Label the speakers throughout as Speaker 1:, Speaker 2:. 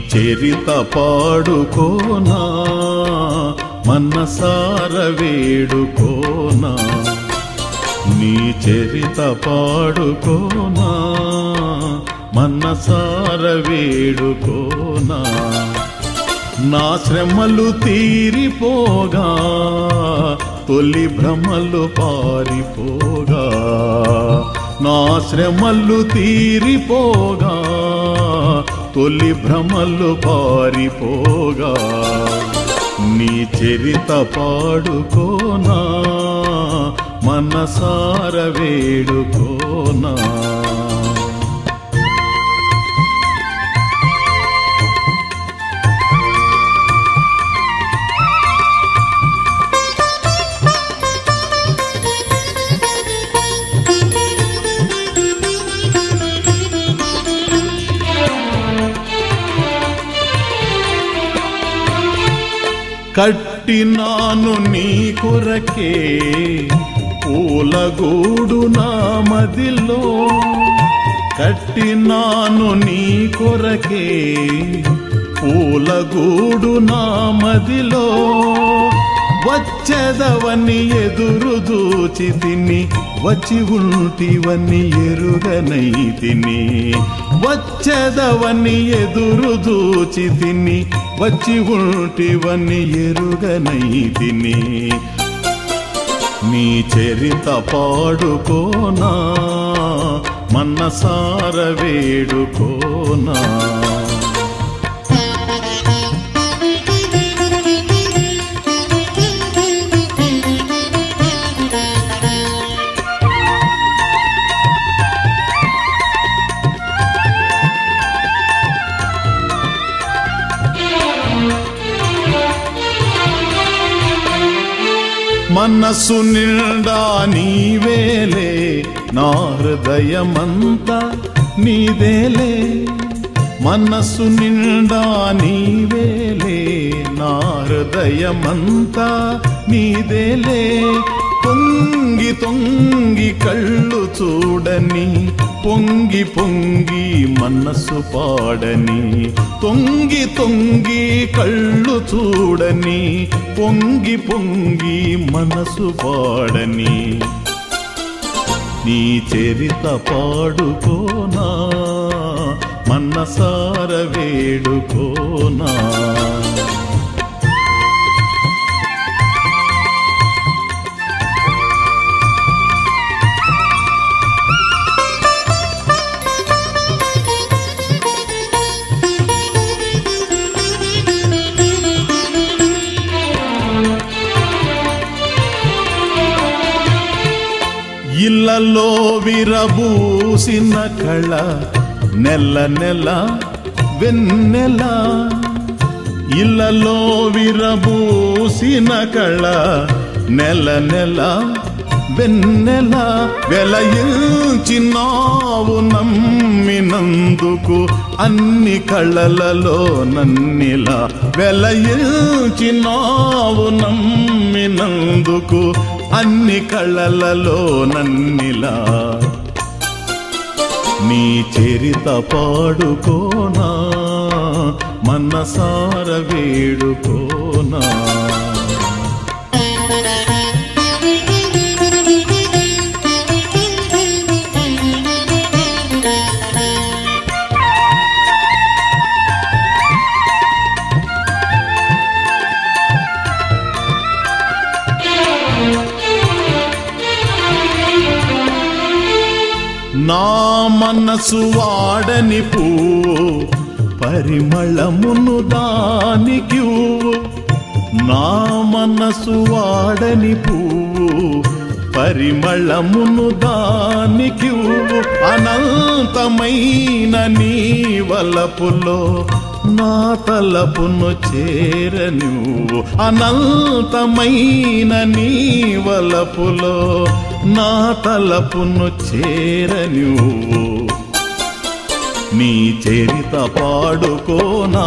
Speaker 1: చరిత పాడుకోనా మనసార వేడుకోనా నీ చరిత పాడుకోనా మనసార వేడుకోనా నా శ్రమలు తీరిపోగా తొలి భ్రమలు పారిపోగా నా శ్రమలు తీరిపోగా తొలి భ్రమలు పారిపోగా నీ చరిత పాడుకోనా మనసార వేడుకోనా కట్టినాను నీ కొరకే పూలగూడు నా మదిలో కట్టినాను నీ కొరకే పూలగూడు నా మదిలో వచ్చెదవని ఎదురు దూచి తిని వచ్చి ఉంటివని ఎరుగనై తిని వచ్చెదవని ఎదురు దూచి తిని వచ్చి ఉంటివని ఎరుగనై తిని నీ చరిత పాడుకోనా మనసార వేడుకోనా మనస్సు నిండా నీవేలే నా హృదయమంతా నీదేలే మనస్సు నిండా నీవేలే నా హృదయమంతా నీదేలే పొంగి తొంగి కళ్ళు చూడని పొంగి పొంగి మనస్సు పాడని తొంగి తొంగి కళ్ళు చూడని పొంగి పొంగి మనసు పాడని నీ చరిత పాడుకోనా మనసార వేడుకోనా ఇళ్ళలో విరబూసిన కళ నెల నెల వెన్నెల ఇళ్ళలో విరబూసిన కళ నెల నెల వెన్నెల వెలయించినావు నమ్మినందుకు అన్ని కళలలో నన్నిలా వెలయించినావు నమ్మినందుకు అన్ని కళలలో నన్నిలా నీ చరిత పాడుకోనా మనసార వేడుకోనా నా మనసు వాడని పువ్వు పరిమళమును దానికి నా మనసు వాడని పువ్వు పరిమళమును దానికి అనంతమైన నీ వలపులో నా తలపును చేర నువ్వు అనంతమైన నీ వలపులో నా తలపును చేర నువ్వు నీ చరిత పాడుకోనా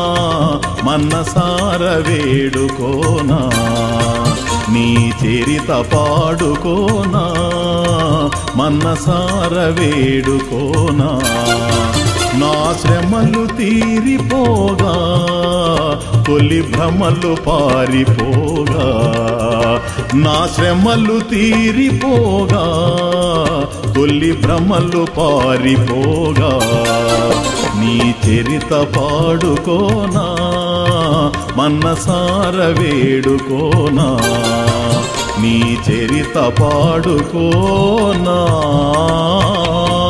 Speaker 1: మనసార వేడుకోనా నీ చరిత పాడుకోనా మనసార వేడుకోనా నా శ్రమలు తీరిపోగా తొలి భ్రమలు పారిపోగా నా శ్రమలు తీరిపోగా తొలి భ్రమలు పారిపోగా నీ చరిత పాడుకోనా మన్నసార వేడుకోనా నీ చరిత పాడుకోనా